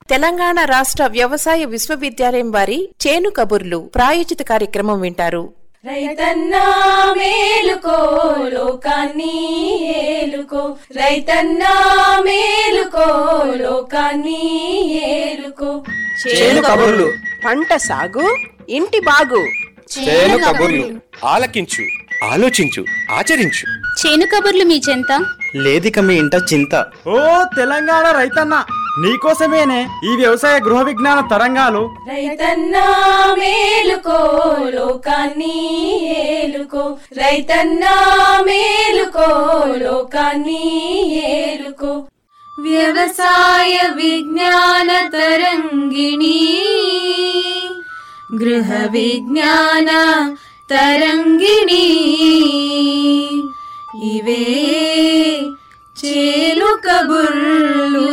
తెలంగాణ రాష్ట్ర వ్యవసాయ విశ్వవిద్యాలయం వారి చేను కబుర్లు ప్రాయోజిత కార్యక్రమం వింటారు రైతన్నా మేలుకో లోకాన్ని ఏలుకో రైతన్నా మేలుకో లోకాన్ని ఏలుకో చేను కబుర్లు పంట సాగు ఇంటి బాగు చేను కబుర్లు ఆలకించు ఆలోచించు ఆచరించు చేను కబుర్లు మీ చెంత లేదిక మీ ఇంట చింత ఓ తెలంగాణ రైతన్న నీకోసమేనే ఈ వ్యవసాయ గృహ విజ్ఞాన తరంగాలు రైతన్నా మేలుకో లోకాన్ని ఏలుకో రైతన్నా మేలుకో లోకాన్ని ఏలుకో వ్యవసాయ విజ్ఞాన తరంగిణి గృహ విజ్ఞాన తరంగిణి ఇవే చేలు కబుర్లు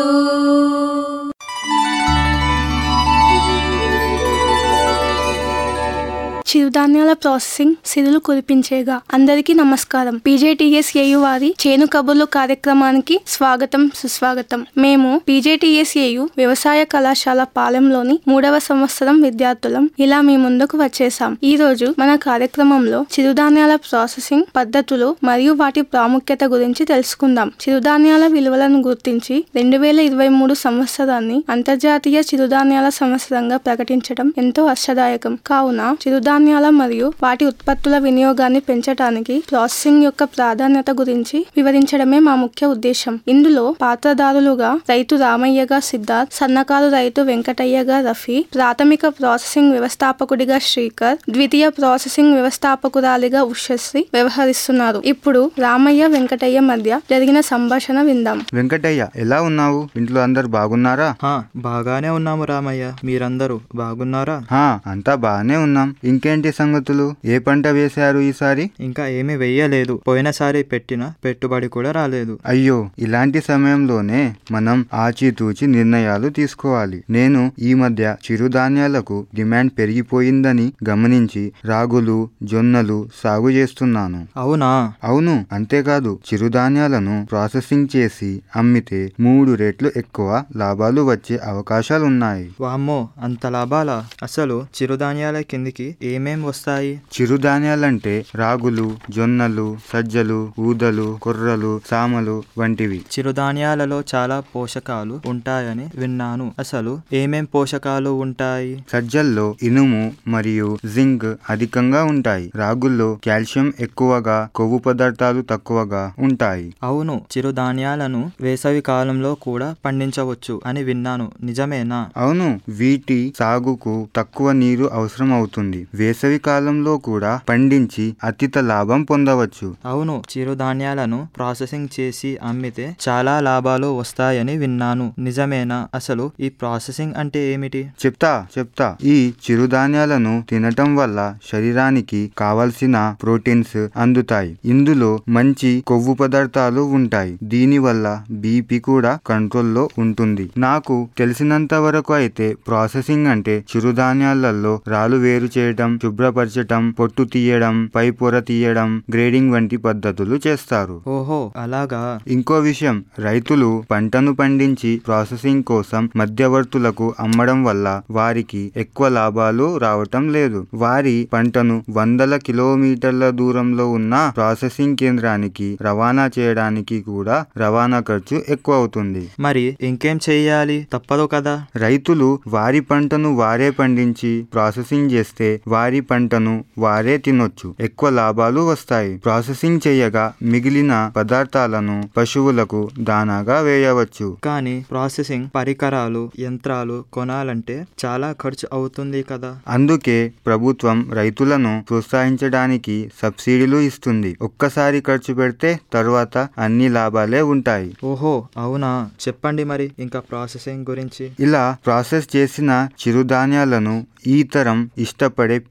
చిరుధాన్యాల ప్రాసెసింగ్ సిరులు కురిపించేగా అందరికీ నమస్కారం పీజేటీఎస్ ఏయు వారి చేను కబుర్లు కార్యక్రమానికి స్వాగతం సుస్వాగతం మేము పీజేటీఎస్ ఏయు వ్యవసాయ కళాశాల పాలెంలోని మూడవ సంవత్సరం విద్యార్థులం ఇలా మీ ముందుకు వచ్చేసాం ఈ రోజు మన కార్యక్రమంలో చిరుధాన్యాల ప్రాసెసింగ్ పద్ధతులు మరియు వాటి ప్రాముఖ్యత గురించి తెలుసుకుందాం చిరుధాన్యాల విలువలను గుర్తించి రెండు వేల ఇరవై మూడు సంవత్సరాన్ని అంతర్జాతీయ చిరుధాన్యాల సంవత్సరంగా ప్రకటించడం ఎంతో హర్షదాయకం కావున చిరుధాన్యాల మరియు వాటి ఉత్పత్తుల వినియోగాన్ని పెంచడానికి ప్రాసెసింగ్ యొక్క ప్రాధాన్యత గురించి వివరించడమే మా ముఖ్య ఉద్దేశం ఇందులో పాత్రదారులుగా రైతు రామయ్యగా సిద్ధార్థ్ సన్నకారు రైతు వెంకటయ్యగా రఫీ ప్రాథమిక ప్రాసెసింగ్ వ్యవస్థాపకుడిగా శ్రీకర్ ద్వితీయ ప్రాసెసింగ్ వ్యవస్థాపకురాలిగా ఉషశ్రీ వ్యవహరిస్తున్నారు ఇప్పుడు రామయ్య వెంకటయ్య మధ్య జరిగిన సంభాషణ విందాం వెంకటయ్య ఎలా ఉన్నావు ఇంట్లో అందరు బాగున్నారా హా బాగానే ఉన్నాము రామయ్య మీరందరూ బాగున్నారా హా అంతా బాగానే ఉన్నాం ఇంకేంటి సంగతులు ఏ పంట వేశారు ఈసారి ఇంకా ఏమీ వెయ్యలేదు పోయినసారి పెట్టిన పెట్టుబడి కూడా రాలేదు అయ్యో ఇలాంటి సమయంలోనే మనం ఆచితూచి నిర్ణయాలు తీసుకోవాలి నేను ఈ మధ్య చిరుధాన్యాలకు డిమాండ్ పెరిగిపోయిందని గమనించి రాగులు జొన్నలు సాగు చేస్తున్నాను అవునా అవును అంతేకాదు చిరుధాన్యాలను ప్రాసెసింగ్ చేసి అమ్మితే మూడు రెట్లు ఎక్కువ లాభాలు వచ్చే అవకాశాలున్నాయి వామ్మో అంత లాభాలా అసలు చిరుధాన్యాల కిందికి ఏమేం వస్తాయి చిరుధాన్యాలంటే రాగులు జొన్నలు సజ్జలు ఊదలు కొర్రలు సామలు వంటివి చిరుధాన్యాలలో చాలా పోషకాలు ఉంటాయని విన్నాను అసలు ఏమేం పోషకాలు ఉంటాయి సజ్జల్లో ఇనుము మరియు జింక్ అధికంగా ఉంటాయి రాగుల్లో కాల్షియం ఎక్కువగా కొవ్వు పదార్థాలు తక్కువగా ఉంటాయి అవును చిరుధాన్యాలను వేసవి కాలంలో కూడా పండించవచ్చు అని విన్నాను నిజమేనా అవును వీటి సాగుకు తక్కువ నీరు అవసరం అవుతుంది వేసవి కాలంలో కూడా పండించి అతిత లాభం పొందవచ్చు అవును చిరుధాన్యాలను ప్రాసెసింగ్ చేసి అమ్మితే చాలా లాభాలు వస్తాయని విన్నాను నిజమేనా అసలు ఈ ప్రాసెసింగ్ అంటే ఏమిటి చెప్తా చెప్తా ఈ చిరుధాన్యాలను తినటం వల్ల శరీరానికి కావలసిన ప్రోటీన్స్ అందుతాయి ఇందులో మంచి కొవ్వు పదార్థాలు ఉంటాయి దీనివల్ల బీపీ కూడా కంట్రోల్లో ఉంటుంది నాకు తెలిసినంత వరకు అయితే ప్రాసెసింగ్ అంటే చిరుధాన్యాలలో రాళ్ళు వేరు చేయడం శుభ్రపరచటం పొట్టు తీయడం పై పొర తీయడం గ్రేడింగ్ వంటి పద్ధతులు చేస్తారు ఓహో అలాగా ఇంకో విషయం రైతులు పంటను పండించి ప్రాసెసింగ్ కోసం మధ్యవర్తులకు అమ్మడం వల్ల వారికి ఎక్కువ లాభాలు రావటం లేదు వారి పంటను వందల కిలోమీటర్ల దూరంలో ఉన్న ప్రాసెసింగ్ కేంద్రానికి రవాణా చేయడానికి కూడా రవాణా ఖర్చు ఎక్కువ అవుతుంది మరి ఇంకేం చెయ్యాలి తప్పదు కదా రైతులు వారి పంటను వారే పండించి ప్రాసెసింగ్ చేస్తే వారి పంటను వారే తినొచ్చు ఎక్కువ లాభాలు వస్తాయి ప్రాసెసింగ్ చేయగా మిగిలిన పదార్థాలను పశువులకు దానాగా వేయవచ్చు కానీ ప్రాసెసింగ్ పరికరాలు యంత్రాలు కొనాలంటే చాలా ఖర్చు అవుతుంది కదా అందుకే ప్రభుత్వం రైతులను ప్రోత్సహించడానికి సబ్సిడీలు ఇస్తుంది ఒక్కసారి ఖర్చు పెడితే తరువాత అన్ని లాభాలే ఉంటాయి ఓహో అవునా చెప్పండి మరి ఇంకా ప్రాసెసింగ్ గురించి ఇలా ప్రాసెస్ చేసిన చిరుధాన్యాలను ఈ తరం ఇష్టపడే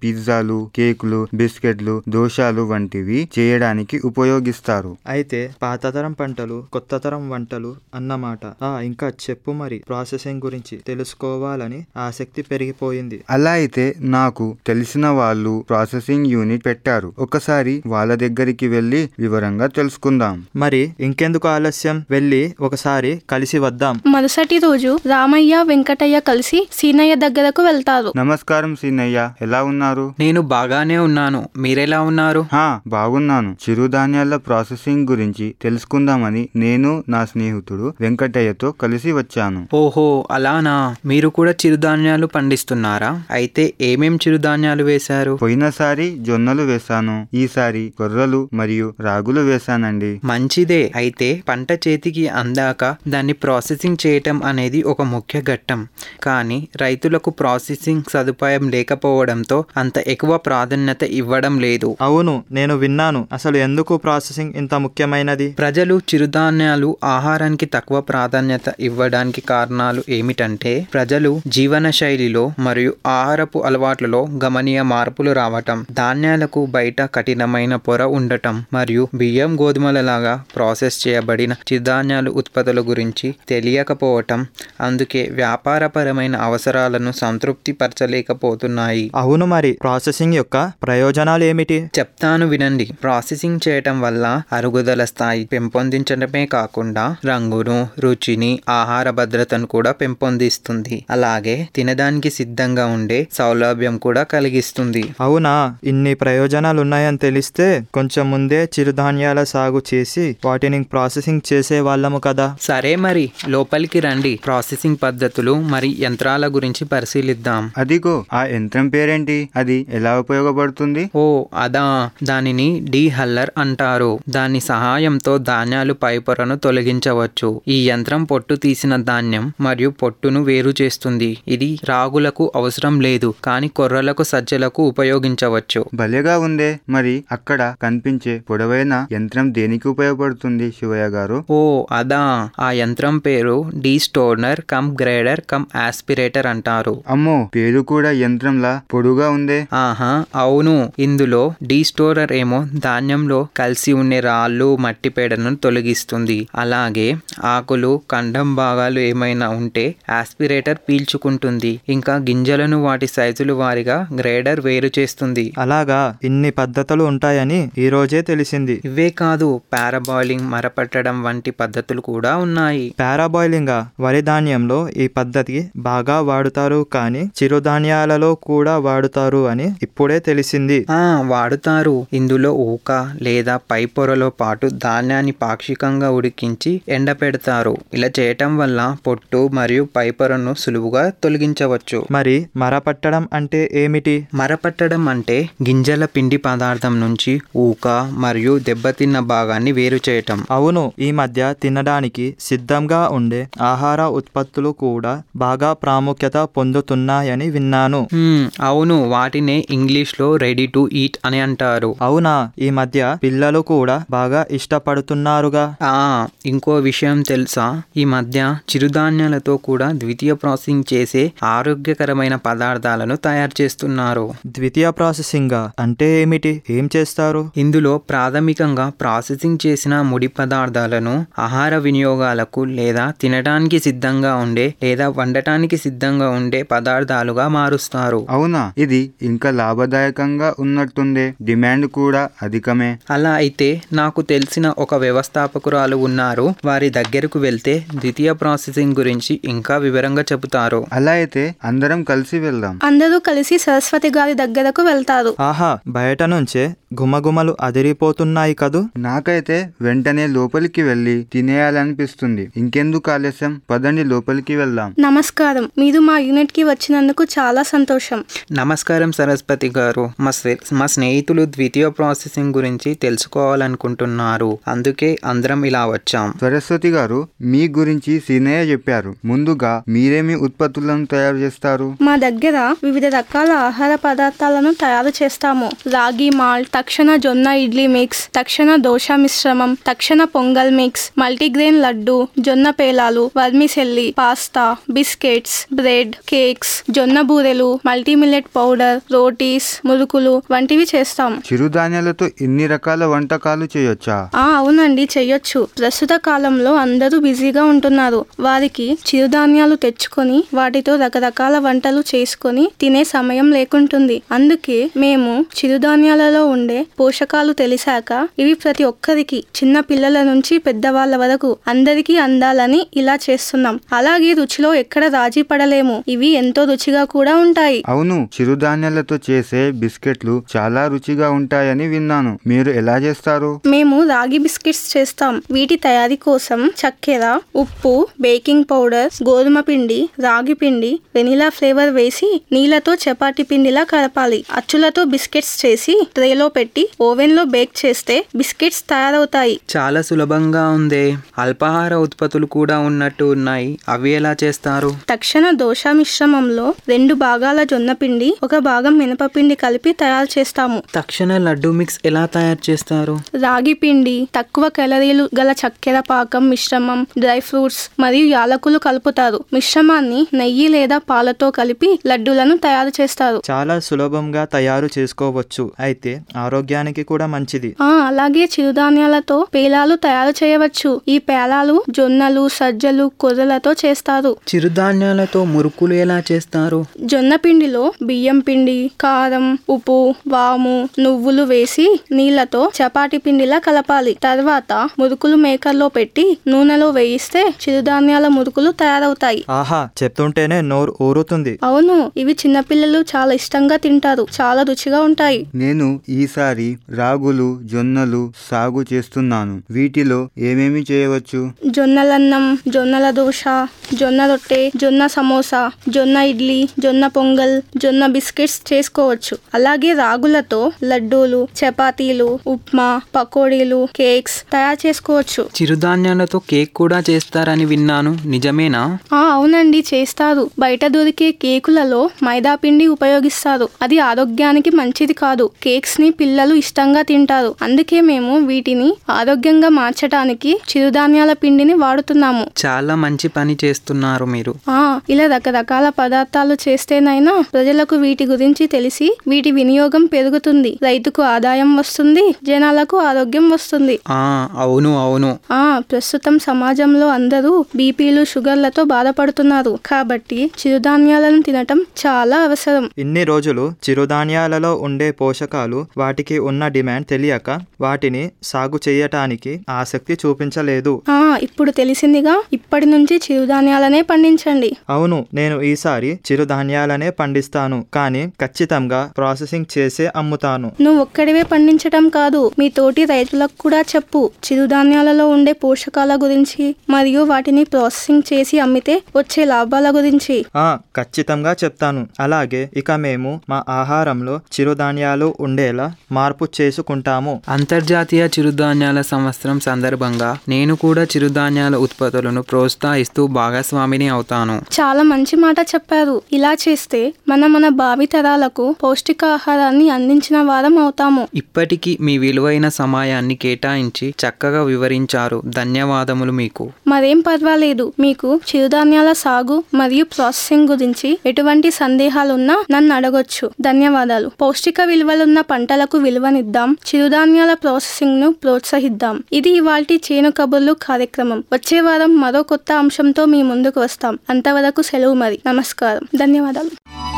పిజ్జాలు కేకులు బిస్కెట్లు దోషాలు వంటివి చేయడానికి ఉపయోగిస్తారు అయితే పాతతరం పంటలు కొత్త తరం వంటలు అన్నమాట ఆ ఇంకా చెప్పు మరి ప్రాసెసింగ్ గురించి తెలుసుకోవాలని ఆసక్తి పెరిగిపోయింది అలా అయితే నాకు తెలిసిన వాళ్ళు ప్రాసెసింగ్ యూనిట్ పెట్టారు ఒకసారి వాళ్ళ దగ్గరికి వెళ్ళి వివరంగా తెలుసుకుందాం మరి ఇంకెందుకు ఆలస్యం వెళ్ళి ఒకసారి కలిసి వద్దాం మరుసటి రోజు రామయ్య వెంకటయ్య కలిసి సీనయ్య దగ్గరకు వెళ్తారు నమస్కారం సీనయ్య ఎలా ఉన్నారు నేను బాగానే ఉన్నాను మీరెలా ఉన్నారు హా బాగున్నాను చిరుధాన్యాల ప్రాసెసింగ్ గురించి తెలుసుకుందామని నేను నా స్నేహితుడు వెంకటయ్యతో కలిసి వచ్చాను ఓహో అలానా మీరు కూడా చిరుధాన్యాలు పండిస్తున్నారా అయితే ఏమేం చిరుధాన్యాలు వేశారు పోయినసారి జొన్నలు వేశాను ఈసారి కొర్రలు మరియు రాగులు వేశానండి మంచిదే అయితే పంట చేతికి అందాక దాన్ని ప్రాసెసింగ్ చేయటం అనేది ఒక ముఖ్య ఘట్టం కానీ రైతులకు ప్రాసెసింగ్ సదుపాయం లేకపోవడంతో అంత ఎక్కువ ప్రాధాన్యత ఇవ్వడం లేదు అవును నేను విన్నాను అసలు ఎందుకు ప్రాసెసింగ్ ఇంత ముఖ్యమైనది ప్రజలు చిరుధాన్యాలు ఆహారానికి తక్కువ ప్రాధాన్యత ఇవ్వడానికి కారణాలు ఏమిటంటే ప్రజలు జీవన శైలిలో మరియు ఆహారపు అలవాట్లలో గమనీయ మార్పులు రావటం ధాన్యాలకు బయట కఠినమైన పొర ఉండటం మరియు బియ్యం గోధుమలలాగా ప్రాసెస్ చేయబడిన చిరుధాన్యాలు ఉత్పత్తుల గురించి తెలియకపోవటం అందుకే వ్యాపారపరమైన అవసరాలను సంతృప్తి పరచలేకపోతున్నాయి అవును మరి ప్రాసెసింగ్ యొక్క ప్రయోజనాలు ఏమిటి చెప్తాను వినండి ప్రాసెసింగ్ చేయటం వల్ల అరుగుదల స్థాయి పెంపొందించడమే కాకుండా రంగును రుచిని ఆహార భద్రతను కూడా పెంపొందిస్తుంది అలాగే తినడానికి సిద్ధంగా ఉండే సౌలభ్యం కూడా కలిగిస్తుంది అవునా ఇన్ని ప్రయోజనాలు ఉన్నాయని తెలిస్తే కొంచెం ముందే చిరుధాన్యాల సాగు చేసి వాటిని ప్రాసెసింగ్ చేసే వాళ్ళము కదా సరే మరి లోపలికి రండి ప్రాసెసింగ్ పద్ధతులు మరి యంత్రాల గురించి పరిశీలిద్దాం అదిగో ఆ యంత్రం పేరేంటి అది ఎలా ఉపయోగపడుతుంది ఓ అదా దానిని డీహల్లర్ అంటారు దాని సహాయంతో ధాన్యాలు పైపొరను తొలగించవచ్చు ఈ యంత్రం పొట్టు తీసిన ధాన్యం మరియు పొట్టును వేరు చేస్తుంది ఇది రాగులకు అవసరం లేదు కానీ కొర్రలకు సజ్జలకు ఉపయోగించవచ్చు భలేగా ఉందే మరి అక్కడ కనిపించే పొడవైన యంత్రం దేనికి ఉపయోగపడుతుంది శివయ్య గారు ఓ అదా ఆ యంత్రం పేరు destoner cum grader cum aspirator అంటారు అమ్మో పేరు కూడా యంత్రంలా పొడుగా ఉందే ఆహా అవును ఇందులో డీ స్టోరర్ ఏమో ధాన్యంలో కలిసి ఉండే రాళ్ళు మట్టి పేడను తొలగిస్తుంది అలాగే ఆకులు కండం భాగాలు ఏమైనా ఉంటే ఆస్పిరేటర్ పీల్చుకుంటుంది ఇంకా గింజలను వాటి సైజులు వారిగా గ్రేడర్ వేరు చేస్తుంది అలాగా ఇన్ని పద్ధతులు ఉంటాయని ఈ రోజే తెలిసింది ఇవే కాదు పారాబాయిలింగ్ మరపట్టడం వంటి పద్ధతులు కూడా ఉన్నాయి పారాబాయిలింగ్ వరి ధాన్యంలో ఈ పద్ధతి బాగా వాడుతారు కానీ చిరుధాన్యాలలో కూడా వాడుతారు అని ఇప్పుడే తెలిసింది ఆ వాడుతారు ఇందులో ఊక లేదా పై పొరలో పాటు ధాన్యాన్ని పాక్షికంగా ఉడికించి ఎండపెడతారు ఇలా చేయటం వల్ల పొట్టు మరియు పై పొరను సులువుగా తొలగించవచ్చు మరి మరపట్టడం అంటే ఏమిటి మరపట్టడం అంటే గింజల పిండి పదార్థం నుంచి ఊక మరియు దెబ్బతిన్న భాగాన్ని వేరు చేయటం అవును ఈ మధ్య తినడానికి సిద్ధంగా ఉండే ఆహార ఉత్పత్తులు కూడా బాగా ప్రాముఖ్యత పొందుతున్నాయని విన్నాను హ్మ్, అవును వాటినే ఇంగ్లీష్ లో రెడీ టు ఈట్ అని అంటారు అవునా ఈ మధ్య పిల్లలు కూడా బాగా ఇష్టపడుతున్నారుగా ఆ ఇంకో విషయం తెలుసా ఈ మధ్య చిరుధాన్యాలతో కూడా ద్వితీయ ప్రాసెసింగ్ చేసే ఆరోగ్యకరమైన పదార్థాలను తయారు చేస్తున్నారు ద్వితీయ ప్రాసెసింగ్ అంటే ఏమిటి ఏం చేస్తారు ఇందులో ప్రాథమికంగా ప్రాసెసింగ్ చేసిన ముడి పదార్థాలను ఆహార వినియోగాలకు లేదా తినడానికి సిద్ధంగా ఉండే లేదా వండటానికి సిద్ధంగా ఉండే పదార్థాలుగా మారుస్తారు అవునా ఇది ఇంకా లాభదాయకంగా ఉన్నట్టుందే డిమాండ్ కూడా అధికమే అలా అయితే నాకు తెలిసిన ఒక వ్యవస్థాపకురాలు ఉన్నారు వారి దగ్గరకు వెళ్తే ద్వితీయ ప్రాసెసింగ్ గురించి ఇంకా వివరంగా చెబుతారు అలా అయితే అందరం కలిసి వెళ్దాం అందరూ కలిసి సరస్వతి గారి దగ్గరకు వెళ్తారు ఆహా బయట నుంచే గుమగుమలు అదిరిపోతున్నాయి కదూ నాకైతే వెంటనే లోపలికి వెళ్ళి తినేయాలనిపిస్తుంది ఇంకెందుకు ఆలస్యం పదండి లోపలికి వెళ్దాం నమస్కారం మీరు మా యూనిట్ కి వచ్చినందుకు చాలా సంతోషం నమస్కారం సరస్వతి గారు మా స్నే- మా స్నేహితులు ద్వితీయ ప్రాసెసింగ్ గురించి తెలుసుకోవాలనుకుంటున్నారు అందుకే అందరం ఇలా వచ్చాం సరస్వతి గారు మీ గురించి సీనయ్య చెప్పారు ముందుగా మీరేమి ఉత్పత్తులను తయారు చేస్తారు మా దగ్గర వివిధ రకాల ఆహార పదార్థాలను తయారు చేస్తాము రాగి మాల్ట్ తక్షణ జొన్న ఇడ్లీ మిక్స్ తక్షణ దోశ మిశ్రమం తక్షణ పొంగల్ మిక్స్ మల్టీగ్రెయిన్ లడ్డు జొన్న పేలాలు vermicelli pasta biscuits bread cakes జొన్న బూరెలు multi millet powder powder rotis మురుకులు వంటివి చేస్తాం చిరుధాన్యాలతో ఇన్ని రకాల వంటకాలు చేయొచ్చా ఆ అవునండి చెయ్యొచ్చు ప్రస్తుత కాలంలో అందరూ బిజీగా ఉంటున్నారు వారికి చిరుధాన్యాలు తెచ్చుకొని వాటితో రకరకాల వంటలు చేసుకొని తినే సమయం లేకుంటుంది అందుకే మేము చిరుధాన్యాలలో ఉండే పోషకాలు తెలిసాక ఇవి ప్రతి ఒక్కరికి చిన్న పిల్లల నుంచి పెద్దవాళ్ళ వరకు అందరికీ అందాలని ఇలా చేస్తున్నాం అలాగే రుచిలో ఎక్కడ రాజీ పడలేము ఇవి ఎంతో రుచిగా కూడా ఉంటాయి అవును చిరుధాన్యాలతో చేసే బిస్కెట్లు చాలా రుచిగా ఉంటాయని విన్నాను మీరు ఎలా చేస్తారు మేము రాగి బిస్కెట్స్ చేస్తాం వీటి తయారీ కోసం చక్కెర ఉప్పు బేకింగ్ పౌడర్ గోధుమ పిండి రాగి పిండి వెనిలా ఫ్లేవర్ వేసి నీళ్లతో చపాతీ పిండిలా కలపాలి అచ్చులతో బిస్కెట్స్ చేసి ట్రేలో పెట్టి ఓవెన్ లో బేక్ చేస్తే బిస్కెట్స్ తయారవుతాయి చాలా సులభంగా ఉందే అల్పాహార ఉత్పత్తులు కూడా ఉన్నట్టు ఉన్నాయి అవి ఎలా చేస్తారు తక్షణ దోశ మిశ్రమంలో రెండు భాగాల జొన్న పిండి ఒక భాగం మినపపిండి కలిపి తయారు చేస్తాము తక్షణ లడ్డు మిక్స్ ఎలా తయారు చేస్తారు రాగి పిండి తక్కువ కేలరీలు గల చక్కెర పాకం మిశ్రమం డ్రై ఫ్రూట్స్ మరియు యాలకులు కలుపుతారు మిశ్రమాన్ని నెయ్యి లేదా పాలతో కలిపి లడ్డూలను తయారు చేస్తారు చాలా సులభంగా తయారు చేసుకోవచ్చు అయితే ఆరోగ్యానికి కూడా మంచిది ఆ అలాగే చిరుధాన్యాలతో పేలాలు తయారు చేయవచ్చు ఈ పేలాలు జొన్నలు సజ్జలు కొర్రలతో చేస్తారు చిరుధాన్యాలతో మురుకులు ఎలా చేస్తారు జొన్న పిండిలో బియ్యం పిండి కారం ఉప్పు వాము నువ్వులు వేసి నీళ్లతో చపాతి పిండిలా కలపాలి తర్వాత మురుకులు మేకర్లో పెట్టి నూనెలో వేయిస్తే చిరుధాన్యాల మురుకులు తయారవుతాయి ఆహా చెప్తుంటేనే నోరు ఊరుతుంది అవును ఇవి చిన్నపిల్లలు చాలా ఇష్టంగా తింటారు చాలా రుచిగా ఉంటాయి నేను ఈసారి రాగులు జొన్నలు సాగు చేస్తున్నాను వీటిలో ఏమేమి చేయవచ్చు జొన్నలన్నం జొన్నల దోశ జొన్న రొట్టె జొన్న సమోసా జొన్న ఇడ్లీ జొన్న పొంగల్ జొన్న బిస్కెట్స్ చేసుకోవచ్చు అలాగే రాగులతో లడ్డూలు చపాతీలు ఉప్మా పకోడీలు కేక్స్ తయారు చేసుకోవచ్చు చిరుధాన్యాలతో కేక్ కూడా చేస్తారని విన్నాను నిజమేనా ఆ అవునండి చేస్తారు బయట దొరికే కేకులలో మైదా పిండి ఉపయోగిస్తారు అది ఆరోగ్యానికి మంచిది కాదు కేక్స్ ని పిల్లలు ఇష్టంగా తింటారు అందుకే మేము వీటిని ఆరోగ్యంగా మార్చడానికి చిరుధాన్యాల పిండిని వాడుతున్నాము చాలా మంచి పని చేస్తున్నారు మీరు ఆ ఇలా రకరకాల పదార్థాలు చేస్తేనైనా ప్రజలకు వీటి గురించి తెలిసి వీటి వినియోగం పెరుగుతుంది రైతుకు ఆదాయం వస్తుంది జనాలకు ఆరోగ్యం వస్తుంది ఆ అవును అవును ఆ ప్రస్తుతం సమాజంలో అందరూ బీపీలు షుగర్లతో బాధపడుతున్నారు కాబట్టి చిరుధాన్యాలను తినటం చాలా అవసరం ఇన్ని రోజులు చిరుధాన్యాలలో ఉండే పోషకాలు వాటికి ఉన్న డిమాండ్ తెలియక వాటిని సాగు చేయటానికి ఆసక్తి చూపించలేదు ఆ ఇప్పుడు తెలిసిందిగా ఇప్పటి నుంచి చిరుధాన్యాలనే పండించండి అవును నేను ఈసారి చిరుధాన్యాలనే పండిస్తాను కానీ ఖచ్చితంగా ప్రాసెసింగ్ చేసే అమ్ముతాను నువ్వు ఒక్కడివే పండించటం కాదు మీ తోటి రైతులకు కూడా చెప్పు చిరుధాన్యాలలో ఉండే పోషకాల గురించి మరియు వాటిని ప్రాసెసింగ్ చేసి అమ్మితే వచ్చే లాభాల గురించి ఆ ఖచ్చితంగా చెప్తాను అలాగే ఇక మేము మా ఆహారంలో చిరుధాన్యాలు ఉండేలా మార్పు చేసుకుంటాము అంతర్జాతీయ చిరుధాన్యాల సంవత్సరం సందర్భంగా నేను కూడా చిరుధాన్యాల ఉత్పత్తులను ప్రోత్సహిస్తూ భాగస్వామిని అవుతాను చాలా మంచి మాట చెప్పారు ఇలా చేస్తే మన మన భావి తరాలకు పౌష్టికాహారాన్ని అందించిన వారం అవుతాము ఇప్పటికీ మీ విలువైన సమయాన్ని కేటాయించి చక్కగా వివరించారు ధన్యవాదములు మీకు మరేం పర్వాలేదు మీకు చిరుధాన్యాల సాగు మరియు ప్రాసెసింగ్ గురించి ఎటువంటి సందేహాలున్నా నన్ను అడగొచ్చు ధన్యవాదాలు పౌష్టిక విలువలున్న పంటలకు విలువనిద్దాం చిరుధాన్యాల ప్రాసెసింగ్ ను ప్రోత్సహిద్దాం ఇది ఇవాల్టి చేను కబుర్లు కార్యక్రమం వచ్చే వారం మరో కొత్త అంశంతో మీ ముందుకు వస్తాం అంతవరకు సెలవు మరి నమస్కారం ధన్యవాదాలు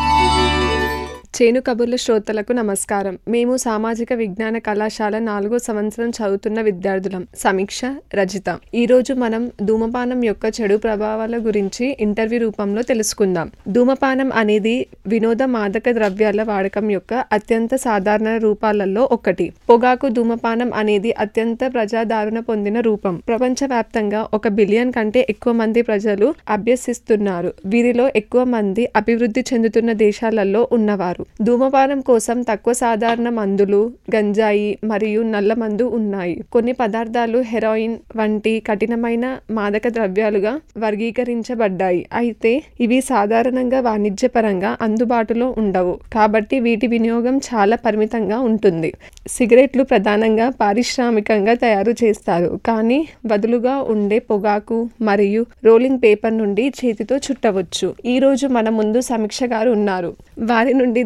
చేను కబుర్ల శ్రోతలకు నమస్కారం మేము సామాజిక విజ్ఞాన కళాశాల నాలుగో సంవత్సరం చదువుతున్న విద్యార్థులం సమీక్ష రజిత ఈ రోజు మనం ధూమపానం యొక్క చెడు ప్రభావాల గురించి ఇంటర్వ్యూ రూపంలో తెలుసుకుందాం ధూమపానం అనేది వినోద మాదక ద్రవ్యాల వాడకం యొక్క అత్యంత సాధారణ రూపాలలో ఒకటి పొగాకు ధూమపానం అనేది అత్యంత ప్రజాదరణ పొందిన రూపం ప్రపంచవ్యాప్తంగా ఒక బిలియన్ కంటే ఎక్కువ మంది ప్రజలు అభ్యసిస్తున్నారు వీరిలో ఎక్కువ మంది అభివృద్ధి చెందుతున్న దేశాలలో ఉన్నవారు ధూమపానం కోసం తక్కువ సాధారణ మందులు గంజాయి మరియు నల్ల మందు ఉన్నాయి కొన్ని పదార్థాలు హెరాయిన్ వంటి కఠినమైన మాదక ద్రవ్యాలుగా వర్గీకరించబడ్డాయి అయితే ఇవి సాధారణంగా వాణిజ్యపరంగా అందుబాటులో ఉండవు కాబట్టి వీటి వినియోగం చాలా పరిమితంగా ఉంటుంది సిగరెట్లు ప్రధానంగా పారిశ్రామికంగా తయారు చేస్తారు కానీ బదులుగా ఉండే పొగాకు మరియు రోలింగ్ పేపర్ నుండి చేతితో చుట్టవచ్చు ఈ రోజు మన ముందు సమీక్ష గారు ఉన్నారు వారి నుండి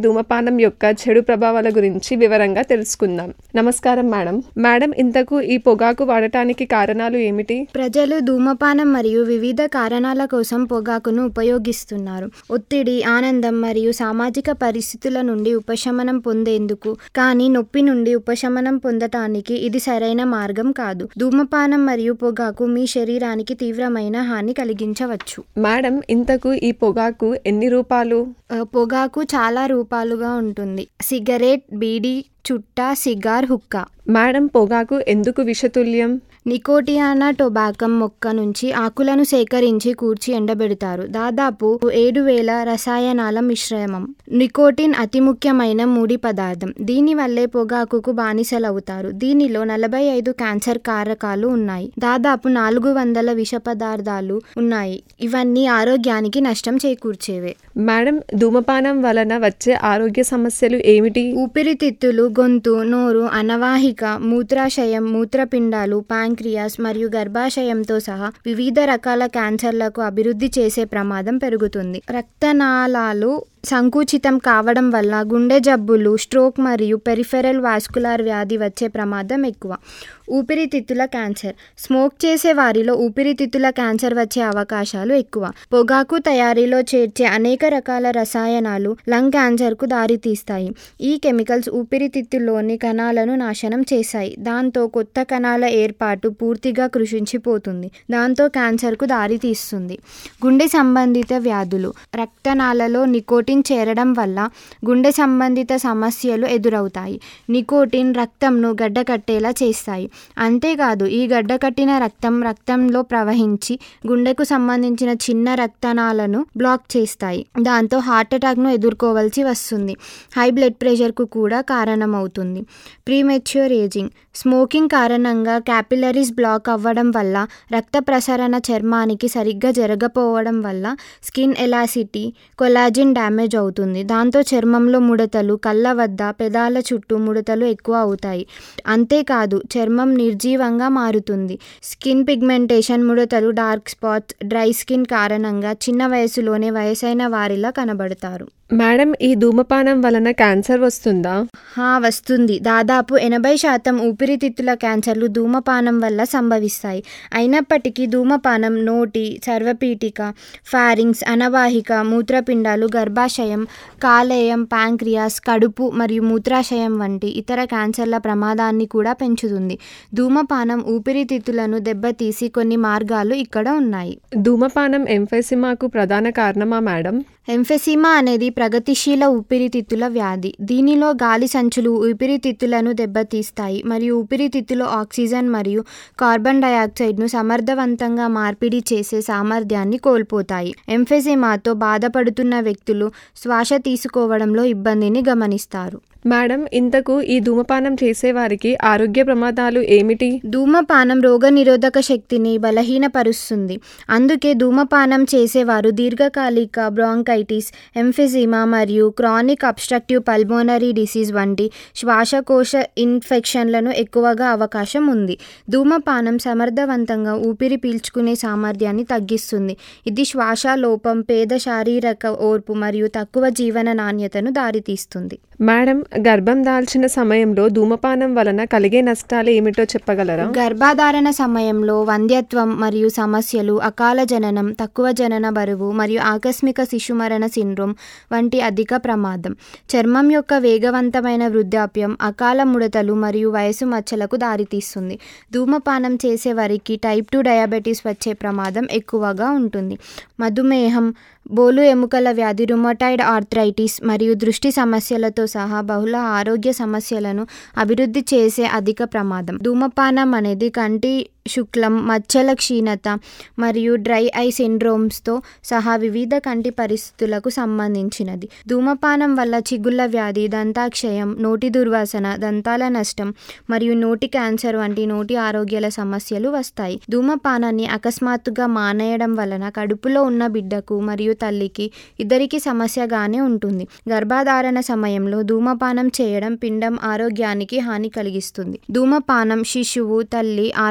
ధూమపానం యొక్క చెడు ప్రభావాల గురించి వివరంగా తెలుసుకుందాం నమస్కారం మేడం మేడం ఇంతకు ఈ పొగాకు వాడటానికి కారణాలు ఏమిటి ప్రజలు ధూమపానం మరియు వివిధ కారణాల కోసం పొగాకును ఉపయోగిస్తున్నారు ఒత్తిడి ఆనందం మరియు సామాజిక పరిస్థితుల నుండి ఉపశమనం పొందేందుకు కానీ నొప్పి నుండి ఉపశమనం పొందటానికి ఇది సరైన మార్గం కాదు ధూమపానం మరియు పొగాకు మీ శరీరానికి తీవ్రమైన హాని కలిగించవచ్చు మేడం ఇంతకు ఈ పొగాకు ఎన్ని రూపాలు ఆ, పొగాకు చాలా రూపాలుగా ఉంటుంది సిగరెట్ బీడీ చుట్టా సిగార్ హుక్కా మేడం పొగాకు ఎందుకు విషతుల్యం నికోటియానా టొబాకం మొక్క నుంచి ఆకులను సేకరించి కూర్చి ఎండబెడతారు దాదాపు ఏడు వేల రసాయనాల మిశ్రమం నికోటిన్ అతి ముఖ్యమైన ముడి పదార్థం దీనివల్లే పొగాకుకు బానిసలవుతారు దీనిలో నలభై ఐదు క్యాన్సర్ కారకాలు ఉన్నాయి దాదాపు నాలుగు వందల విష పదార్థాలు ఉన్నాయి ఇవన్నీ ఆరోగ్యానికి నష్టం చేకూర్చేవే మేడం ధూమపానం వలన వచ్చే ఆరోగ్య సమస్యలు ఏమిటి ఊపిరితిత్తులు గొంతు నోరు అనవాహిక మూత్రాశయం మూత్రపిండాలు ప్యాంక్రియాస్ మరియు గర్భాశయంతో సహా వివిధ రకాల క్యాన్సర్లకు అభివృద్ధి చేసే ప్రమాదం పెరుగుతుంది రక్తనాళాలు సంకుచితం కావడం వల్ల గుండె జబ్బులు స్ట్రోక్ మరియు పెరిఫెరల్ వాస్కులార్ వ్యాధి వచ్చే ప్రమాదం ఎక్కువ ఊపిరితిత్తుల క్యాన్సర్ స్మోక్ చేసే వారిలో ఊపిరితిత్తుల క్యాన్సర్ వచ్చే అవకాశాలు ఎక్కువ పొగాకు తయారీలో చేర్చే అనేక రకాల రసాయనాలు లంగ్ క్యాన్సర్కు దారితీస్తాయి ఈ కెమికల్స్ ఊపిరితిత్తుల్లోని కణాలను నాశనం చేశాయి దాంతో కొత్త కణాల ఏర్పాటు పూర్తిగా కృషించిపోతుంది దాంతో క్యాన్సర్కు దారితీస్తుంది గుండె సంబంధిత వ్యాధులు రక్తనాళలో నికోటిన్ చేరడం వల్ల గుండె సంబంధిత సమస్యలు ఎదురవుతాయి నికోటిన్ రక్తంను గడ్డకట్టేలా చేస్తాయి అంతేకాదు ఈ గడ్డకట్టిన రక్తం రక్తంలో ప్రవహించి గుండెకు సంబంధించిన చిన్న రక్తనాలను బ్లాక్ చేస్తాయి దాంతో హార్ట్ అటాక్ను ఎదుర్కోవాల్సి వస్తుంది హై బ్లడ్ ప్రెషర్కు కూడా కారణమవుతుంది ప్రీమెచ్యూర్ ఏజింగ్ స్మోకింగ్ కారణంగా క్యాపిలరీస్ బ్లాక్ అవ్వడం వల్ల రక్త ప్రసరణ చర్మానికి సరిగ్గా జరగపోవడం వల్ల స్కిన్ ఎలాసిటీ కొలాజిన్ డ్యామేజ్ అవుతుంది దాంతో చర్మంలో ముడతలు కళ్ళ వద్ద పెదాల చుట్టూ ముడతలు ఎక్కువ అవుతాయి అంతేకాదు చర్మం నిర్జీవంగా మారుతుంది స్కిన్ పిగ్మెంటేషన్ ముడతలు డార్క్ స్పాట్స్ డ్రై స్కిన్ కారణంగా చిన్న వయసులోనే వయసైన వారిలా కనబడతారు మేడం ఈ ధూమపానం వలన క్యాన్సర్ వస్తుందా హా వస్తుంది దాదాపు ఎనభై శాతం ఊపిరితిత్తుల క్యాన్సర్లు ధూమపానం వల్ల సంభవిస్తాయి అయినప్పటికీ ధూమపానం నోటి సర్వపీఠిక ఫారింగ్స్ అనవాహిక మూత్రపిండాలు గర్భాశయం కాలేయం ప్యాంక్రియాస్ కడుపు మరియు మూత్రాశయం వంటి ఇతర క్యాన్సర్ల ప్రమాదాన్ని కూడా పెంచుతుంది ధూమపానం ఊపిరితిత్తులను దెబ్బతీసి కొన్ని మార్గాలు ఇక్కడ ఉన్నాయి ధూమపానం ఎంఫెసిమాకు ప్రధాన కారణమా మేడం ఎంఫెసిమా అనేది ప్రగతిశీల ఊపిరితిత్తుల వ్యాధి దీనిలో గాలి సంచులు ఊపిరితిత్తులను దెబ్బతీస్తాయి మరియు ఊపిరితిత్తులో ఆక్సిజన్ మరియు కార్బన్ డయాక్సైడ్ను సమర్థవంతంగా మార్పిడి చేసే సామర్థ్యాన్ని కోల్పోతాయి ఎంఫెసిమాతో బాధపడుతున్న వ్యక్తులు శ్వాస తీసుకోవడంలో ఇబ్బందిని గమనిస్తారు మేడం ఇంతకు ఈ ధూమపానం చేసేవారికి ఆరోగ్య ప్రమాదాలు ఏమిటి ధూమపానం రోగనిరోధక శక్తిని బలహీనపరుస్తుంది అందుకే ధూమపానం చేసేవారు దీర్ఘకాలిక బ్రాంకైటిస్ ఎంఫిజిమా మరియు క్రానిక్ అబ్స్ట్రక్టివ్ పల్మోనరీ డిసీజ్ వంటి శ్వాసకోశ ఇన్ఫెక్షన్లను ఎక్కువగా అవకాశం ఉంది ధూమపానం సమర్థవంతంగా ఊపిరి పీల్చుకునే సామర్థ్యాన్ని తగ్గిస్తుంది ఇది శ్వాస లోపం పేద శారీరక ఓర్పు మరియు తక్కువ జీవన నాణ్యతను దారితీస్తుంది మేడం గర్భం దాల్చిన సమయంలో ధూమపానం వలన కలిగే నష్టాలు ఏమిటో చెప్పగలరా గర్భధారణ సమయంలో వంధ్యత్వం మరియు సమస్యలు అకాల జననం తక్కువ జనన బరువు మరియు ఆకస్మిక శిశుమరణ సిండ్రోమ్ వంటి అధిక ప్రమాదం చర్మం యొక్క వేగవంతమైన వృద్ధాప్యం అకాల ముడతలు మరియు వయసు మచ్చలకు దారితీస్తుంది ధూమపానం చేసే వారికి టైప్ టూ డయాబెటీస్ వచ్చే ప్రమాదం ఎక్కువగా ఉంటుంది మధుమేహం బోలు ఎముకల వ్యాధి రుమటాయిడ్ ఆర్థరైటిస్ మరియు దృష్టి సమస్యలతో సహా బహుళ ఆరోగ్య సమస్యలను అభివృద్ధి చేసే అధిక ప్రమాదం ధూమపానం అనేది కంటి శుక్లం మచ్చల క్షీణత మరియు డ్రై ఐ సిండ్రోమ్స్తో సహా వివిధ కంటి పరిస్థితులకు సంబంధించినది ధూమపానం వల్ల చిగుళ్ళ వ్యాధి దంతాక్షయం నోటి దుర్వాసన దంతాల నష్టం మరియు నోటి క్యాన్సర్ వంటి నోటి ఆరోగ్యాల సమస్యలు వస్తాయి ధూమపానాన్ని అకస్మాత్తుగా మానేయడం వలన కడుపులో ఉన్న బిడ్డకు మరియు తల్లికి ఇద్దరికి సమస్యగానే ఉంటుంది గర్భధారణ సమయంలో ధూమపానం చేయడం పిండం ఆరోగ్యానికి హాని కలిగిస్తుంది ధూమపానం శిశువు తల్లి ఆరోగ్యాన్ని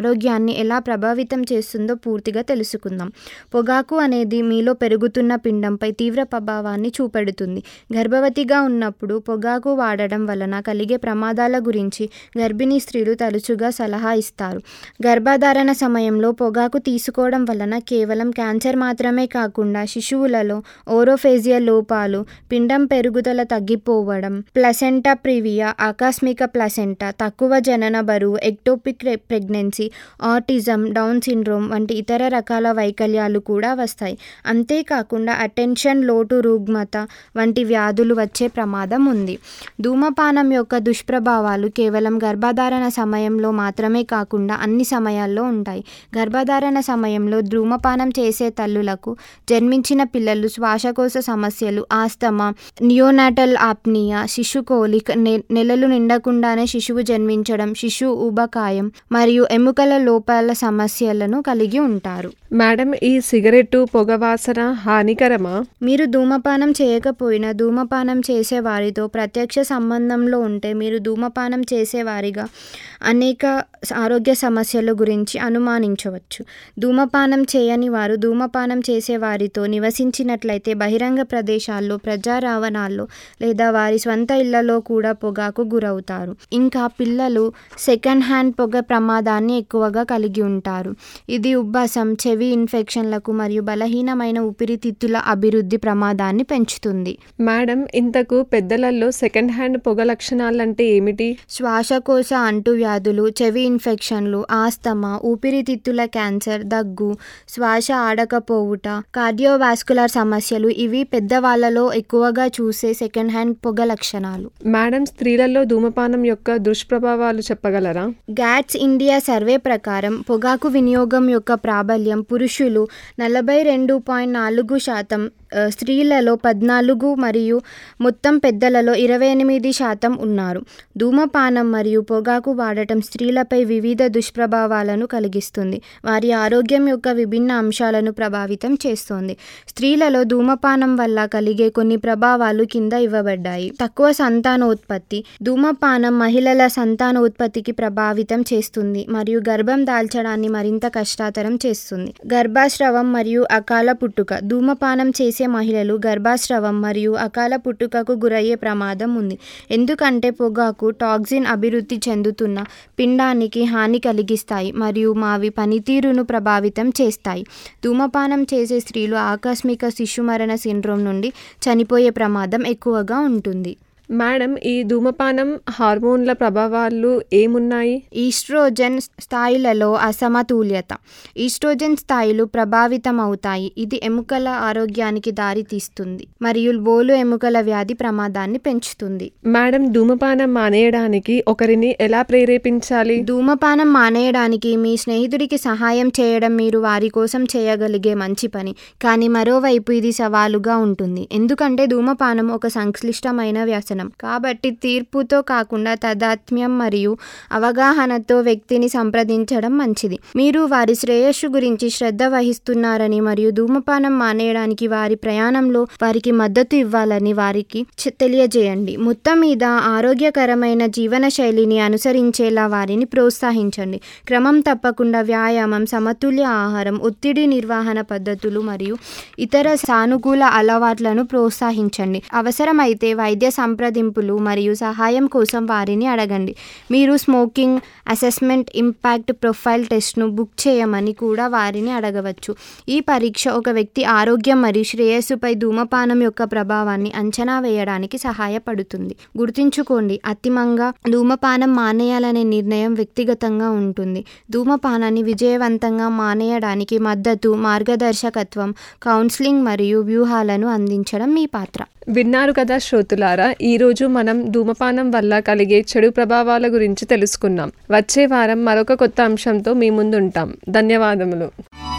శరీరాన్ని ఎలా ప్రభావితం చేస్తుందో పూర్తిగా తెలుసుకుందాం పొగాకు అనేది మీలో పెరుగుతున్న పిండంపై తీవ్ర ప్రభావాన్ని చూపెడుతుంది గర్భవతిగా ఉన్నప్పుడు పొగాకు వాడడం వలన కలిగే ప్రమాదాల గురించి గర్భిణీ స్త్రీలు తరచుగా సలహా ఇస్తారు గర్భధారణ సమయంలో పొగాకు తీసుకోవడం వలన కేవలం క్యాన్సర్ మాత్రమే కాకుండా శిశువులలో ఓరోఫేజియల్ లోపాలు పిండం పెరుగుదల తగ్గిపోవడం ప్లసెంటా ప్రివియా ఆకస్మిక ప్లసెంటా తక్కువ జనన బరువు ectopic pregnancy autism Down syndrome వంటి ఇతర రకాల వైకల్యాలు కూడా వస్తాయి అంతేకాకుండా అటెన్షన్ లోటు రుగ్మత వంటి వ్యాధులు వచ్చే ప్రమాదం ఉంది ధూమపానం యొక్క దుష్ప్రభావాలు కేవలం గర్భధారణ సమయంలో మాత్రమే కాకుండా అన్ని సమయాల్లో ఉంటాయి గర్భధారణ సమయంలో ధూమపానం చేసే తల్లులకు జన్మించిన పిల్లలు శ్వాసకోశ సమస్యలు ఆస్తమా నియోనాటల్ ఆప్నియా శిశు కోలిక్ నె- నెలలు నిండకుండానే శిశువు జన్మించడం శిశు ఊబకాయం మరియు ఎముకల లోపాల సమస్యలను కలిగి ఉంటారు మేడం ఈ సిగరెట్టు పొగ వాసన హానికరమా మీరు ధూమపానం చేయకపోయినా ధూమపానం చేసే వారితో ప్రత్యక్ష సంబంధంలో ఉంటే మీరు ధూమపానం చేసేవారిగా అనేక ఆరోగ్య సమస్యల గురించి అనుమానించవచ్చు ధూమపానం చేయని వారు ధూమపానం చేసే వారితో నివసించినట్లయితే బహిరంగ ప్రదేశాల్లో ప్రజా రవాణాల్లో లేదా వారి స్వంత ఇళ్లలో కూడా పొగాకు గురవుతారు ఇంకా పిల్లలు సెకండ్ హ్యాండ్ పొగ ప్రమాదాన్ని ఎక్కువగా కలిగి ఉంటారు ఇది ఉబ్బసం చెవి ఇన్ఫెక్షన్లకు మరియు బలహీనమైన ఊపిరితిత్తుల అభివృద్ధి ప్రమాదాన్ని పెంచుతుంది మేడం ఇంతకు పెద్దలలో సెకండ్ హ్యాండ్ పొగ లక్షణాలంటే ఏమిటి శ్వాసకోశ అంటువ్యాధులు చెవి ఇన్ఫెక్షన్లు ఆస్తమా ఊపిరితిత్తుల క్యాన్సర్ దగ్గు శ్వాస ఆడకపోవుట కార్డియోవాస్కులర్ సమస్యలు ఇవి పెద్దవాళ్ళలో ఎక్కువగా చూసే సెకండ్ హ్యాండ్ పొగ లక్షణాలు మేడం స్త్రీలలో ధూమపానం యొక్క దుష్ప్రభావాలు చెప్పగలరా గ్యాట్స్ ఇండియా సర్వే ప్రకారం పొగాకు వినియోగం యొక్క ప్రాబల్యం పురుషులు నలభై రెండు పాయింట్ నాలుగు శాతం ఆ, స్త్రీలలో పద్నాలుగు మరియు మొత్తం పెద్దలలో ఇరవై ఎనిమిది శాతం ఉన్నారు ధూమపానం మరియు పొగాకు వాడటం స్త్రీలపై వివిధ దుష్ప్రభావాలను కలిగిస్తుంది వారి ఆరోగ్యం యొక్క విభిన్న అంశాలను ప్రభావితం చేస్తోంది స్త్రీలలో ధూమపానం వల్ల కలిగే కొన్ని ప్రభావాలు కింద ఇవ్వబడ్డాయి తక్కువ సంతానోత్పత్తి ధూమపానం మహిళల సంతానోత్పత్తికి ప్రభావితం చేస్తుంది మరియు గర్భం దాల్చడాన్ని మరింత కష్టతరం చేస్తుంది గర్భాస్రవం మరియు అకాల పుట్టుక ధూమపానం చేసే మహిళలు గర్భాస్రవం మరియు అకాల పుట్టుకకు గురయ్యే ప్రమాదం ఉంది ఎందుకంటే పొగాకు టాక్సిన్ అభివృద్ధి చెందుతున్న పిండానికి హాని కలిగిస్తాయి మరియు మావి పనితీరును ప్రభావితం చేస్తాయి ధూమపానం చేసే స్త్రీలు ఆకస్మిక శిశుమరణ సిండ్రోమ్ నుండి చనిపోయే ప్రమాదం ఎక్కువగా ఉంటుంది మేడం ఈ ధూమపానం హార్మోన్ల ప్రభావాలు ఏమున్నాయి ఈస్ట్రోజన్ స్థాయిలలో అసమతుల్యత ఈస్ట్రోజన్ స్థాయిలు ప్రభావితం అవుతాయి ఇది ఎముకల ఆరోగ్యానికి దారితీస్తుంది మరియు బోలు ఎముకల వ్యాధి ప్రమాదాన్ని పెంచుతుంది మేడం ధూమపానం మానేయడానికి ఒకరిని ఎలా ప్రేరేపించాలి ధూమపానం మానేయడానికి మీ స్నేహితుడికి సహాయం చేయడం మీరు వారి కోసం చేయగలిగే మంచి పని కానీ మరోవైపు ఇది సవాలుగా ఉంటుంది ఎందుకంటే ధూమపానం ఒక సంక్లిష్టమైన వ్యసనం కాబట్టి తీర్పుతో కాకుండా తదాత్మ్యం మరియు అవగాహనతో వ్యక్తిని సంప్రదించడం మంచిది మీరు వారి శ్రేయస్సు గురించి శ్రద్ధ వహిస్తున్నారని మరియు ధూమపానం మానేయడానికి వారి ప్రయాణంలో వారికి మద్దతు ఇవ్వాలని వారికి చె- తెలియజేయండి మొత్తం మీద ఆరోగ్యకరమైన జీవన శైలిని అనుసరించేలా వారిని ప్రోత్సహించండి క్రమం తప్పకుండా వ్యాయామం సమతుల్య ఆహారం ఒత్తిడి నిర్వహణ పద్ధతులు మరియు ఇతర సానుకూల అలవాట్లను ప్రోత్సహించండి అవసరమైతే వైద్య సంప్రదింపులు మరియు సహాయం కోసం వారిని అడగండి మీరు స్మోకింగ్ అసెస్మెంట్ ఇంపాక్ట్ ప్రొఫైల్ టెస్ట్ను బుక్ చేయమని కూడా వారిని అడగవచ్చు ఈ పరీక్ష ఒక వ్యక్తి ఆరోగ్యం మరియు శ్రేయస్సుపై ధూమపానం యొక్క ప్రభావాన్ని అంచనా వేయడానికి సహాయపడుతుంది గుర్తుంచుకోండి అతిమంగా ధూమపానం మానేయాలనే నిర్ణయం వ్యక్తిగతంగా ఉంటుంది ధూమపానాన్ని విజయవంతంగా మానేయడానికి మద్దతు మార్గదర్శకత్వం కౌన్సిలింగ్ మరియు వ్యూహాలను అందించడం మీ పాత్ర విన్నారు కదా శ్రోతులారా ఈరోజు మనం ధూమపానం వల్ల కలిగే చెడు ప్రభావాల గురించి తెలుసుకున్నాం వచ్చే వారం మరొక కొత్త అంశంతో మీ ముందుంటాం ధన్యవాదములు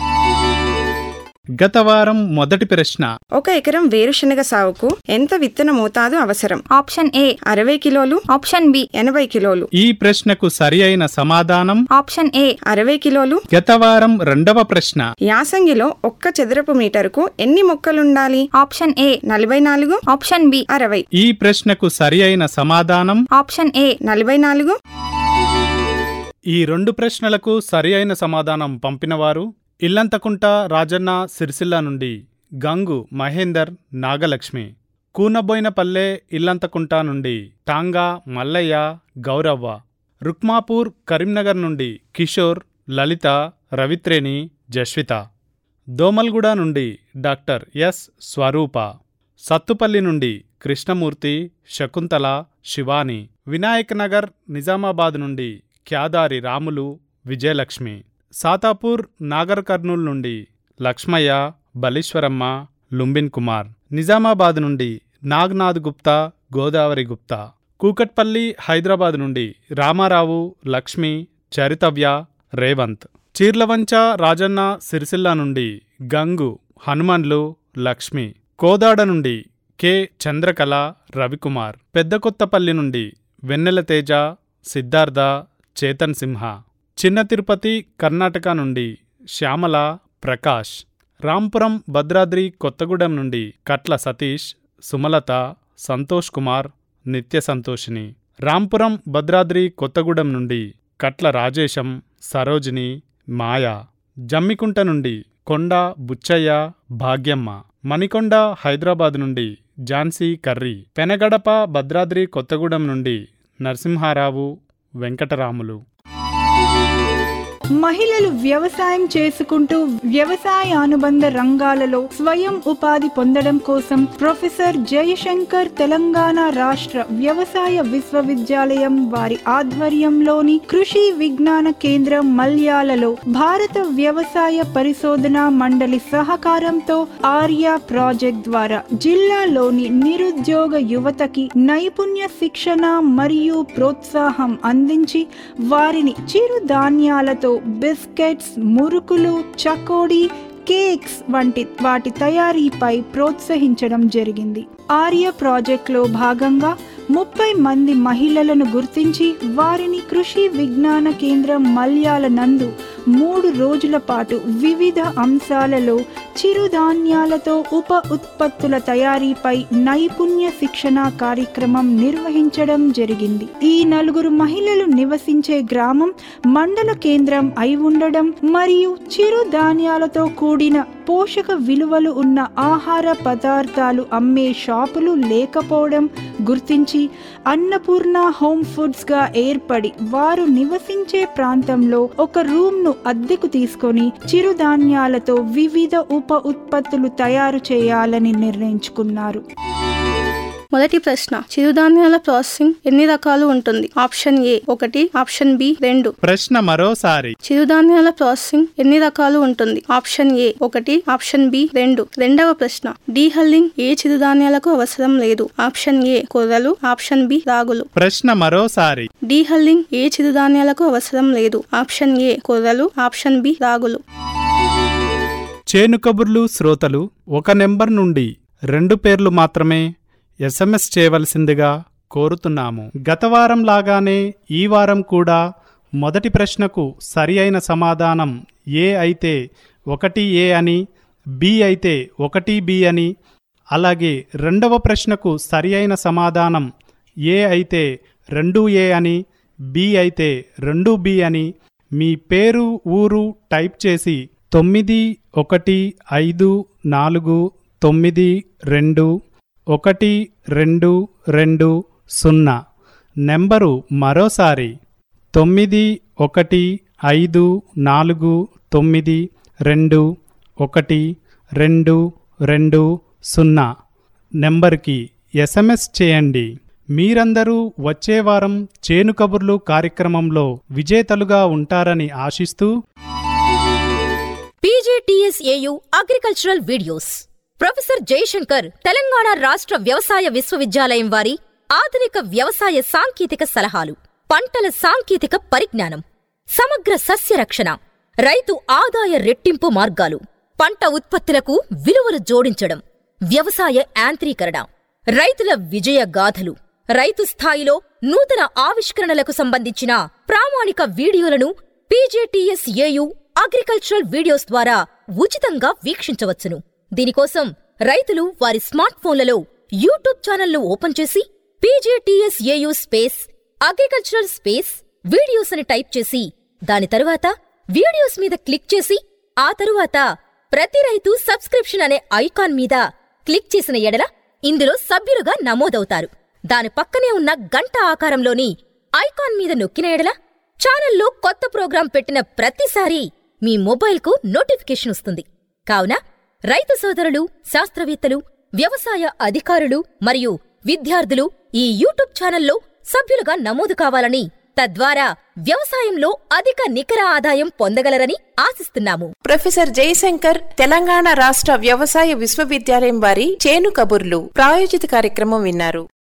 గత వారం మొదటి ప్రశ్న ఒక ఎకరం వేరుశనగ సాగుకు ఎంత విత్తన మోతాదు అవసరం ఆప్షన్ ఏ అరవై కిలోలు ఆప్షన్ బి ఎనభై కిలోలు ఈ ప్రశ్నకు సరి అయిన సమాధానం ఆప్షన్ ఏ అరవై కిలోలు గత వారం రెండవ ప్రశ్న యాసంగిలో ఒక్క చదరపు మీటరుకు ఎన్ని మొక్కలుండాలి ఆప్షన్ ఏ నలభై నాలుగు ఆప్షన్ బి అరవై ఈ ప్రశ్నకు సరి అయిన సమాధానం ఆప్షన్ ఏ నలభై నాలుగు ఈ రెండు ప్రశ్నలకు సరి అయిన సమాధానం పంపినవారు ఇల్లంతకుంట రాజన్న సిరిసిల్ల నుండి గంగు మహేందర్ నాగలక్ష్మి కూనబోయినపల్లె ఇల్లంతకుంట నుండి టాంగా మల్లయ్య గౌరవ్వ రుక్మాపూర్ కరీంనగర్ నుండి కిషోర్ లలిత రవిత్రేణి జస్విత దోమల్గూడ నుండి డాక్టర్ ఎస్ స్వరూప సత్తుపల్లి నుండి కృష్ణమూర్తి శకుంతల శివాని వినాయక్ నగర్ నిజామాబాద్ నుండి క్యాదారి రాములు విజయలక్ష్మి సాతాపూర్ నాగర్ కర్నూల్ నుండి లక్ష్మయ్య బలీశ్వరమ్మ లుంబిన్ కుమార్ నిజామాబాద్ నుండి నాగ్నాథ్ గుప్తా గోదావరి గుప్తా కూకట్పల్లి హైదరాబాద్ నుండి రామారావు లక్ష్మి చరితవ్య రేవంత్ చీర్లవంచ రాజన్న సిరిసిల్ల నుండి గంగు హనుమన్లు లక్ష్మి కోదాడ నుండి కె చంద్రకళ రవికుమార్ పెద్దకొత్తపల్లి నుండి వెన్నెల తేజ సిద్ధార్థ చేతన్ సింహ చిన్న తిరుపతి కర్ణాటక నుండి శ్యామల ప్రకాష్ రాంపురం భద్రాద్రి కొత్తగూడెం నుండి కట్ల సతీష్ సుమలత సంతోష్ కుమార్ నిత్య సంతోషిని రాంపురం భద్రాద్రి కొత్తగూడెం నుండి కట్ల రాజేశం సరోజిని మాయా జమ్మికుంట నుండి కొండ బుచ్చయ్య భాగ్యమ్మ మణికొండ హైదరాబాద్ నుండి ఝాన్సీ కర్రీ పెనగడప భద్రాద్రి కొత్తగూడెం నుండి నరసింహారావు వెంకటరాములు మహిళలు వ్యవసాయం చేసుకుంటూ వ్యవసాయ అనుబంధ రంగాలలో స్వయం ఉపాధి పొందడం కోసం ప్రొఫెసర్ జయశంకర్ తెలంగాణ రాష్ట్ర వ్యవసాయ విశ్వవిద్యాలయం వారి ఆధ్వర్యంలోని కృషి విజ్ఞాన కేంద్రం మల్యాలలో భారత వ్యవసాయ పరిశోధన మండలి సహకారంతో ఆర్య ప్రాజెక్ట్ ద్వారా జిల్లాలోని నిరుద్యోగ యువతకి నైపుణ్య శిక్షణ మరియు ప్రోత్సాహం అందించి వారిని చిరుధాన్యాలతో బిస్కెట్స్ మురుకులు చకోడీ కేక్స్ వంటి వాటి తయారీపై ప్రోత్సహించడం జరిగింది ఆర్య ప్రాజెక్టులో భాగంగా ముప్పై మంది మహిళలను గుర్తించి వారిని కృషి విజ్ఞాన కేంద్రం మల్యాల నందు మూడు రోజుల పాటు వివిధ అంశాలలో చిరుధాన్యాలతో ఉప ఉత్పత్తుల తయారీపై నైపుణ్య శిక్షణ కార్యక్రమం నిర్వహించడం జరిగింది ఈ నలుగురు మహిళలు నివసించే గ్రామం మండల కేంద్రం అయి ఉండడం మరియు చిరుధాన్యాలతో కూడిన పోషక విలువలు ఉన్న ఆహార పదార్థాలు అమ్మే షాపులు లేకపోవడం గుర్తించి అన్నపూర్ణ హోమ్ ఫుడ్స్ గా ఏర్పడి వారు నివసించే ప్రాంతంలో ఒక రూమ్ ను అద్దెకు తీసుకొని చిరుధాన్యాలతో వివిధ ఉప ఉత్పత్తులు తయారు చేయాలని నిర్ణయించుకున్నారు మొదటి ప్రశ్న చిరుధాన్యాల ప్రాసెసింగ్ ఎన్ని రకాలు ఉంటుంది ఆప్షన్ ఏ ఒకటి ఆప్షన్ బి రెండు ప్రశ్న మరోసారి చిరుధాన్యాల ప్రాసెసింగ్ ఎన్ని రకాలు ఉంటుంది ఆప్షన్ ఏ ఒకటి ఆప్షన్ బి రెండు రెండవ ప్రశ్న డీహల్లింగ్ ఏ చిరుధాన్యాలకు అవసరం లేదు ఆప్షన్ ఏ కొర్రలు ఆప్షన్ బి రాగులు ప్రశ్న మరోసారి డీహల్లింగ్ ఏ చిరుధాన్యాలకు అవసరం లేదు ఆప్షన్ ఏ కొర్రలు ఆప్షన్ బి రాగులు చేను కబుర్లు శ్రోతలు ఒక నెంబర్ నుండి రెండు పేర్లు మాత్రమే ఎస్ఎంఎస్ చేయవలసిందిగా కోరుతున్నాము గత వారం లాగానే ఈ వారం కూడా మొదటి ప్రశ్నకు సరి అయిన సమాధానం ఏ అయితే ఒకటి ఏ అని బి అయితే ఒకటి బి అని అలాగే రెండవ ప్రశ్నకు సరి అయిన సమాధానం ఏ అయితే రెండు ఏ అని బి అయితే రెండు బి అని మీ పేరు ఊరు టైప్ చేసి తొమ్మిది ఒకటి ఐదు నాలుగు తొమ్మిది రెండు ఒకటి రెండు రెండు సున్నా నెంబరు మరోసారి తొమ్మిది ఒకటి ఐదు నాలుగు తొమ్మిది రెండు ఒకటి రెండు రెండు సున్నా నెంబర్కి ఎస్ఎంఎస్ చేయండి మీరందరూ వచ్చే వారం చేను కబుర్లు కార్యక్రమంలో విజేతలుగా ఉంటారని ఆశిస్తూ PGTSAU agricultural videos professor Jayashankar Telangana రాష్ట్ర వ్యవసాయ విశ్వవిద్యాలయం వారి ఆధునిక వ్యవసాయ సాంకేతిక సలహాలు పంటల సాంకేతిక పరిజ్ఞానం సమగ్ర సస్య రక్షణ రైతు ఆదాయ రెట్టింపు మార్గాలు పంట ఉత్పత్తులకు విలువలు జోడించడం వ్యవసాయ యాంత్రీకరణ రైతుల విజయ గాథలు రైతు స్థాయిలో నూతన ఆవిష్కరణలకు సంబంధించిన ప్రామాణిక వీడియోలను పీజేటీఎస్ఏయు అగ్రికల్చరల్ వీడియోస్ ద్వారా ఉచితంగా వీక్షించవచ్చును దీనికోసం రైతులు వారి స్మార్ట్ ఫోన్లలో యూట్యూబ్ ఛానల్ను ఓపెన్ చేసి PJTSAU space agricultural space videos అని టైప్ చేసి దాని తరువాత వీడియోస్ మీద క్లిక్ చేసి ఆ తరువాత ప్రతి రైతు సబ్స్క్రిప్షన్ అనే ఐకాన్ మీద క్లిక్ చేసిన ఎడల ఇందులో సభ్యులుగా నమోదవుతారు దాని పక్కనే ఉన్న గంట ఆకారంలోని ఐకాన్ మీద నొక్కిన ఎడల ఛానల్లో కొత్త ప్రోగ్రాం పెట్టిన ప్రతిసారీ మీ మొబైల్కు నోటిఫికేషన్ వస్తుంది కావున రైతు సోదరులు శాస్త్రవేత్తలు వ్యవసాయ అధికారులు మరియు విద్యార్థులు ఈ యూట్యూబ్ ఛానల్లో సభ్యులుగా నమోదు కావాలని తద్వారా వ్యవసాయంలో అధిక నికర ఆదాయం పొందగలరని ఆశిస్తున్నాము ప్రొఫెసర్ జయశంకర్ తెలంగాణ రాష్ట్ర వ్యవసాయ విశ్వవిద్యాలయం వారి చేను కబుర్లు ప్రాయోజిత కార్యక్రమం విన్నారు